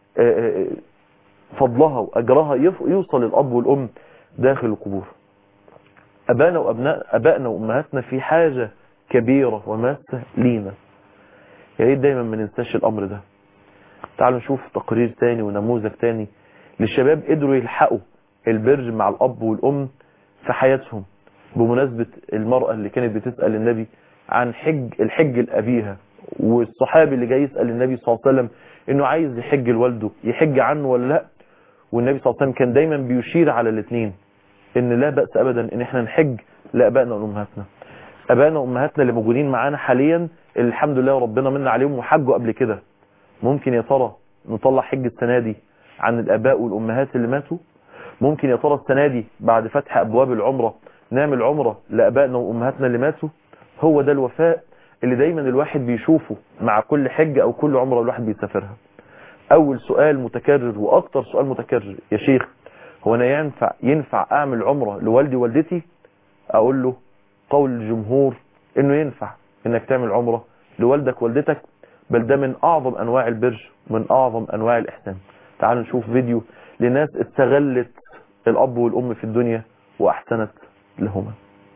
فضلها واجرها يوصل الاب والام داخل القبور ابانا وابناء ابائنا وامهاتنا في حاجة كبيرة وماسة لينا يا ريت دايما ما ننساش الامر ده تعالوا نشوف تقرير تاني ونموذج تاني للشباب قدروا يلحقوا البر مع الاب والام في حياتهم بمناسبة المرأة اللي كانت بتسأل النبي عن حج الحج لأبيها والصحابي اللي جاي يسأل النبي صلى الله عليه وسلم انه عايز يحج لوالده يحج عنه ولا لا والنبي صلى الله عليه وسلم كان دايما بيشير على الاثنين ان لا بأس ابدا ان احنا نحج لابائنا وامهاتنا ابائنا وامهاتنا اللي موجودين معانا حاليا اللي الحمد لله ربنا من عليهم وحجوا قبل كده ممكن يا ترى نطلع حج السنة دي عن الاباء والامهات اللي ماتوا ممكن يا ترى السنة دي بعد فتح ابواب العمرة نعمل عمرة لابائنا وامهاتنا اللي ماتوا هو ده الوفاء اللي دايما الواحد بيشوفه مع كل حجة او كل عمرة الواحد بيسافرها اول سؤال متكرر واكتر سؤال متكرر يا شيخ هو انا ينفع ينفع اعمل عمرة لوالدي والدتي اقول له قول الجمهور انه ينفع انك تعمل عمرة لوالدك والدتك بل ده من اعظم انواع البر من اعظم انواع الاحسان تعالوا نشوف فيديو لناس استغلت الاب والام في الدنيا واحسنت لهما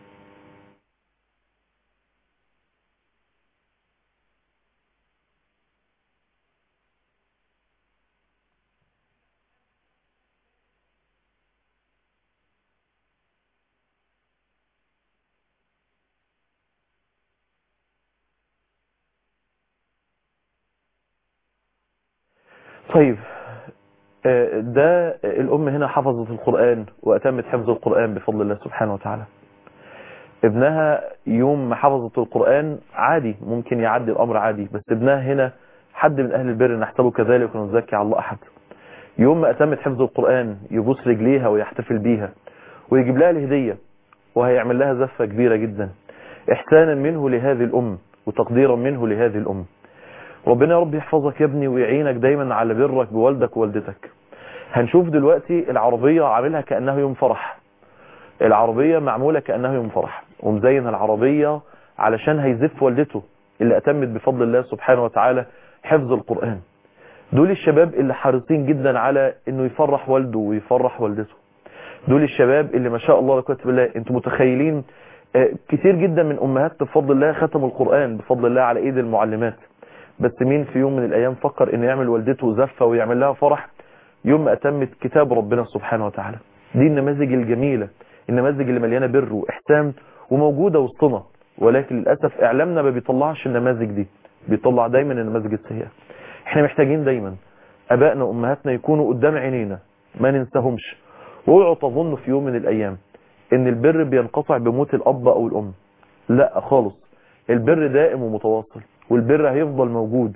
طيب ده الأم هنا حفظت القرآن وأتمت حفظ القرآن بفضل الله سبحانه وتعالى ابنها يوم ما حفظت القرآن عادي ممكن يعدي الأمر عادي بس ابنها هنا حد من أهل البر نحسبه كذلك ونزكي على الله أحد يوم ما أتمت حفظ القرآن يبوس رجليها ويحتفل بيها ويجيب لها الهدية وهيعمل لها زفة كبيرة جدا إحسانا منه لهذه الأم وتقديرا منه لهذه الأم ربنا يا رب يحفظك يا ابني ويعينك دايما على برك بوالدك ووالدتك هنشوف دلوقتي العربية عاملها كأنه يوم فرح العربية معمولة كأنه يوم فرح ومزين العربية علشان هيزف والدته اللي أتمت بفضل الله سبحانه وتعالى حفظ القرآن دول الشباب اللي حريصين جدا على انه يفرح والده ويفرح والدته دول الشباب اللي ما شاء الله لكوة بالله انتم متخيلين كتير جدا من امهات بفضل الله ختموا القرآن بفضل الله على ايد المعلمات بس مين في يوم من الايام فكر انه يعمل والدته زفة ويعمل لها فرح يوم ما اتمت كتاب ربنا سبحانه وتعالى دي النماذج الجميلة النماذج اللي مليانه بر واحسان وموجوده وسطنا ولكن للاسف اعلامنا ما بيطلعش النماذج دي بيطلع دايما النماذج السيئه احنا محتاجين دايما ابائنا وامهاتنا يكونوا قدام عينينا ما ننساهمش واوعوا تظنوا في يوم من الايام ان البر بينقطع بموت الاب او الام لا خالص البر دائم ومتواصل والبر هيفضل موجود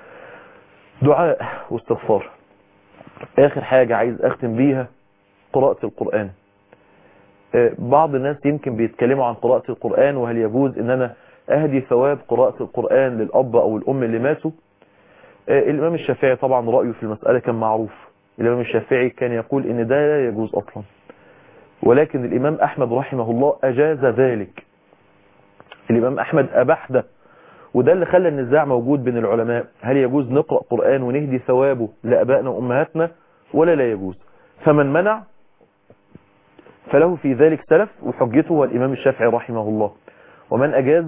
دعاء واستغفار اخر حاجة عايز اختم بيها قراءة القرآن بعض الناس يمكن بيتكلموا عن قراءة القرآن وهل يجوز ان انا اهدي ثواب قراءة القرآن للاب او الام اللي ماتوا الامام الشافعي طبعا رأيه في المسألة كان معروف الامام الشافعي كان يقول ان ده لا يجوز اصلا ولكن الامام احمد رحمه الله اجاز ذلك الامام احمد اباح ده وده اللي خلى النزاع موجود بين العلماء هل يجوز نقرأ قرآن ونهدي ثوابه لأبائنا وأمهاتنا ولا لا يجوز فمن منع فله في ذلك سلف وحجته هو الإمام الشافعي رحمه الله ومن أجاز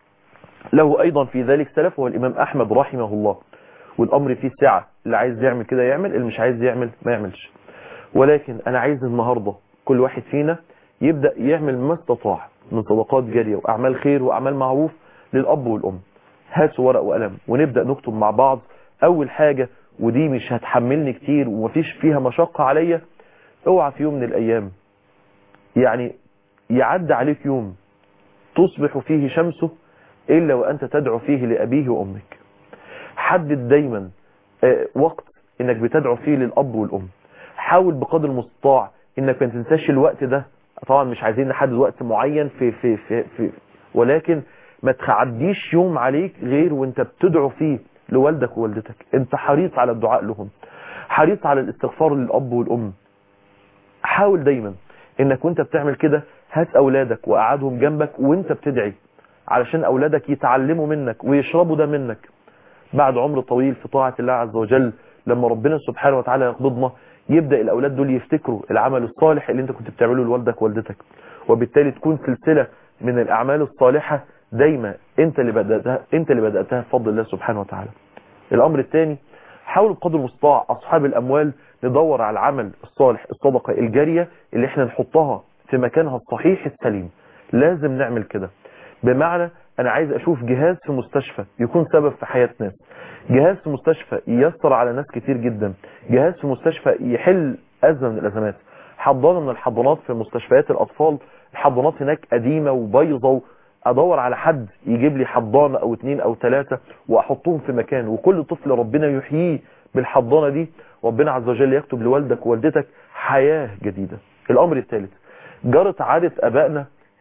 له أيضا في ذلك سلف هو الإمام أحمد رحمه الله والأمر فيه سعة اللي عايز يعمل كده يعمل اللي مش عايز يعمل ما يعملش ولكن أنا عايز النهاردة كل واحد فينا يبدأ يعمل ما استطاع من صدقات جارية وأعمال خير وأعمال معروف للأب والأم هاتوا ورق وقلم ونبدأ نكتب مع بعض أول حاجة ودي مش هتحملني كتير ومفيش فيها مشقة عليا اوعى في يوم من الأيام يعني يعد عليك يوم تصبح فيه شمسه إلا وأنت تدعو فيه لأبيه وأمك حدد دايما وقت إنك بتدعو فيه للأب والأم حاول بقدر المستطاع إنك ما تنساش الوقت ده طبعا مش عايزين نحدد وقت معين في في في, في ولكن ما تخعديش يوم عليك غير وانت بتدعو فيه لوالدك ووالدتك انت حريص على الدعاء لهم حريص على الاستغفار للأب والأم حاول دايما انك وانت بتعمل كده هات أولادك وقعدهم جنبك وانت بتدعي علشان أولادك يتعلموا منك ويشربوا ده منك بعد عمر طويل في طاعة الله عز وجل لما ربنا سبحانه وتعالى يقبضنا يبدأ الأولاد دول يفتكروا العمل الصالح اللي انت كنت بتعمله لوالدك ووالدتك وبالتالي تكون سلسلة من الأعمال الصالحة دايما انت اللي بدأتها انت اللي بدأتها بفضل الله سبحانه وتعالى الامر الثاني حاول بقدر المستطاع اصحاب الاموال ندور على العمل الصالح الصدقة الجارية اللي احنا نحطها في مكانها الصحيح السليم لازم نعمل كده بمعنى انا عايز اشوف جهاز في مستشفى يكون سبب في حياة ناس جهاز في مستشفى ييسر على ناس كتير جدا جهاز في مستشفى يحل ازمة من الازمات حضانة من الحضانات في مستشفيات الاطفال الحضانات هناك قديمة وبيضة ادور على حد يجيب لي حضانة او اتنين او تلاتة واحطهم في مكان وكل طفل ربنا يحييه بالحضانة دي ربنا عز وجل يكتب لوالدك ووالدتك حياة جديدة الامر الثالث جرت عادة ابائنا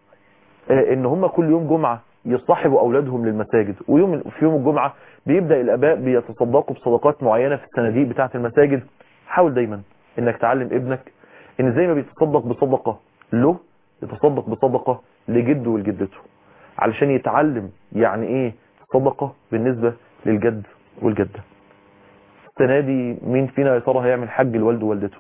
ان هم كل يوم جمعة يصطحبوا اولادهم للمساجد ويوم في يوم الجمعة بيبدأ الاباء بيتصدقوا بصدقات معينة في الصناديق بتاعة المساجد حاول دايما انك تعلم ابنك ان زي ما بيتصدق بصدقة له يتصدق بصدقة لجده ولجدته علشان يتعلم يعني ايه صدقة بالنسبة للجد والجدة السنة دي مين فينا يا ترى هيعمل حج لوالده ووالدته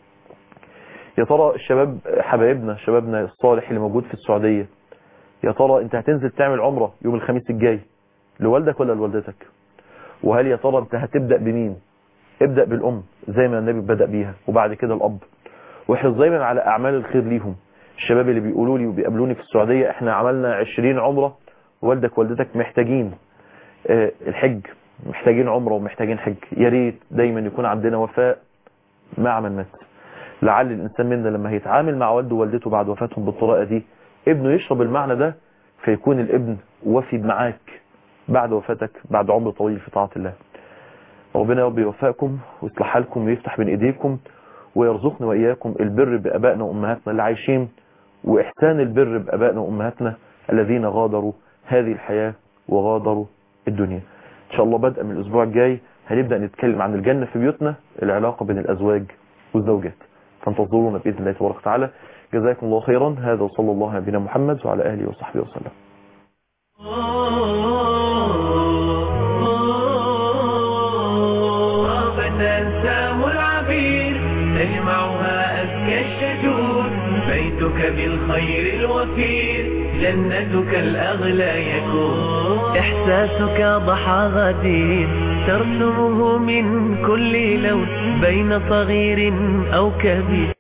يا ترى الشباب حبايبنا شبابنا الصالح اللي موجود في السعودية يا ترى انت هتنزل تعمل عمرة يوم الخميس الجاي لوالدك ولا لوالدتك وهل يا ترى انت هتبدأ بمين ابدأ بالأم زي ما النبي بدأ بيها وبعد كده الأب واحرص دايما على أعمال الخير ليهم الشباب اللي بيقولوا لي وبيقابلوني في السعودية احنا عملنا 20 عمرة والدك والدتك محتاجين اه الحج محتاجين عمرة ومحتاجين حج يا ريت دايما يكون عندنا وفاء مع من مات لعل الإنسان منا لما هيتعامل مع والده ووالدته بعد وفاتهم بالطريقة دي ابنه يشرب المعنى ده فيكون الابن وفي معاك بعد وفاتك بعد عمر طويل في طاعة الله ربنا يا رب يوفقكم ويصلح حالكم ويفتح بين ايديكم ويرزقنا وإياكم البر بأبائنا وأمهاتنا اللي عايشين وإحسان البر بأبائنا وأمهاتنا الذين غادروا هذه الحياة وغادروا الدنيا إن شاء الله بدءا من الأسبوع الجاي هنبدأ نتكلم عن الجنة في بيوتنا العلاقة بين الأزواج والزوجات فانتظرونا بإذن الله تبارك وتعالى جزاكم الله خيرا هذا وصلى الله على نبينا محمد وعلى آله وصحبه وسلم فتنسام العبير تجمعها أزكى الشجور بيتك بالخير الوفير جنتك الأغلى يكون إحساسك ضحى غدير ترسمه من كل لون بين صغير أو كبير